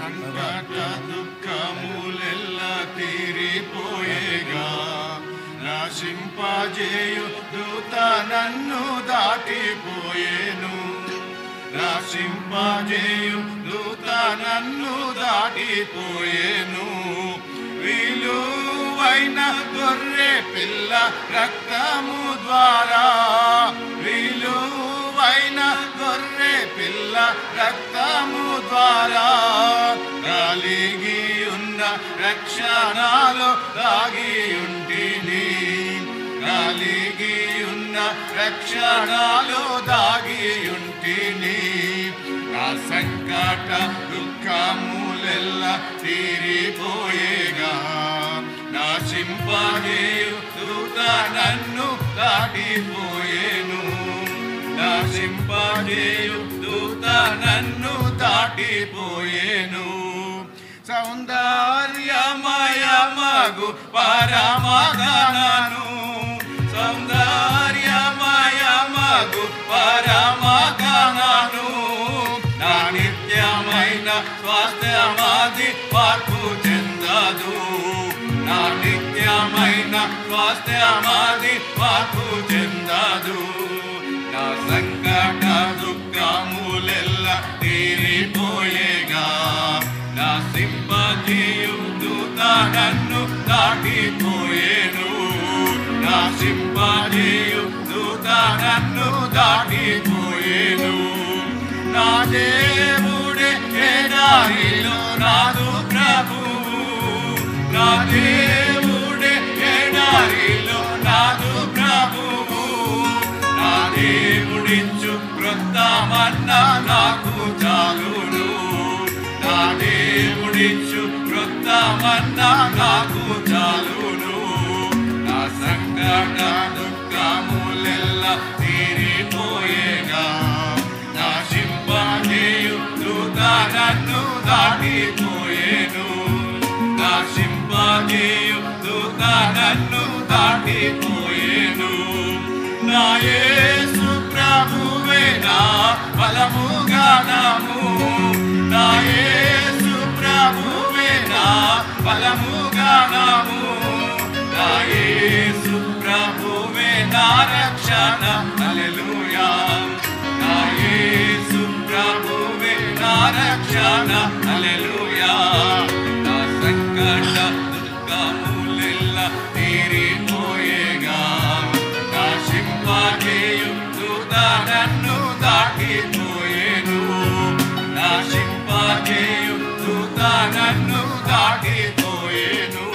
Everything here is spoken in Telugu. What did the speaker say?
సంకట దుఃఖములెల్ల తీరిపోయేగా రాశింపజేయు దూత నన్ను దాటిపోయేను రాశింపజేయు దూత నన్ను దాటిపోయేను విలువైన గొర్రె పిల్ల రక్తము ద్వారా విలువైన గొర్రె పిల్ల రక్తము ద్వారా కలిగి ఉన్న రక్షణలో దాగి ఉంటిని కలిగి ఉన్న రక్షణలో దాగి ఉంటిని నా సంకట దుఃఖములెల్ల తీరిపోయేగా నా సింపజేయు దూత నన్ను దాటిపోయేను నా సింపజేయు దూత నన్ను దాటిపోయేను సౌందర్యమయమగు పరమగణను సౌందర్యమయమగు పరమగణను నా నిత్యమైన స్వాస్థ్యమాది మార్పు చెందదు నా నిత్యమైన స్వాస్థ్యమాది మార్పు చెందదు నా సంకట దుఃఖములెల్ల తీరిపోయేగా నా సింపజీయు దూత నన్ను దాటిపోయేను నా సింపజీయు దూత నన్ను దాటిపోయేను నా దేవుడే ఏ దారిలో నాదు ప్రభువు నా దేవుడే ఏ దారిలో నాదు ప్రభువు నా దేవుడిచ్చు క్రొత్తమన్నా నాకు చాలును నా దేవుడిచ్చు క్రొత్తమన్నా నాకు చాలును నా సంకట దుఃఖములెల్ల తీరిపోయేగా నా సింపజేయు దూత నన్ను దాటిపోయేను నా సింపజేయు దూత నన్ను దాటిపోయేను నా యేసు ప్రభువే నా బలముగా నాము నా యేసు ప్రభువే నా బలముగా నాము నా యేసు ప్రభువే నా రక్షణ హల్లెలూయా నా యేసు ప్రభువే నా రక్షణ హల్లెలూయా నా సంకట దుఃఖములెల్ల తీరిపోయేగా నా సింపజేయు దూత నన్ను దాటిపోయేను నా సింపజేయు దూత నన్ను దాటిపోయేను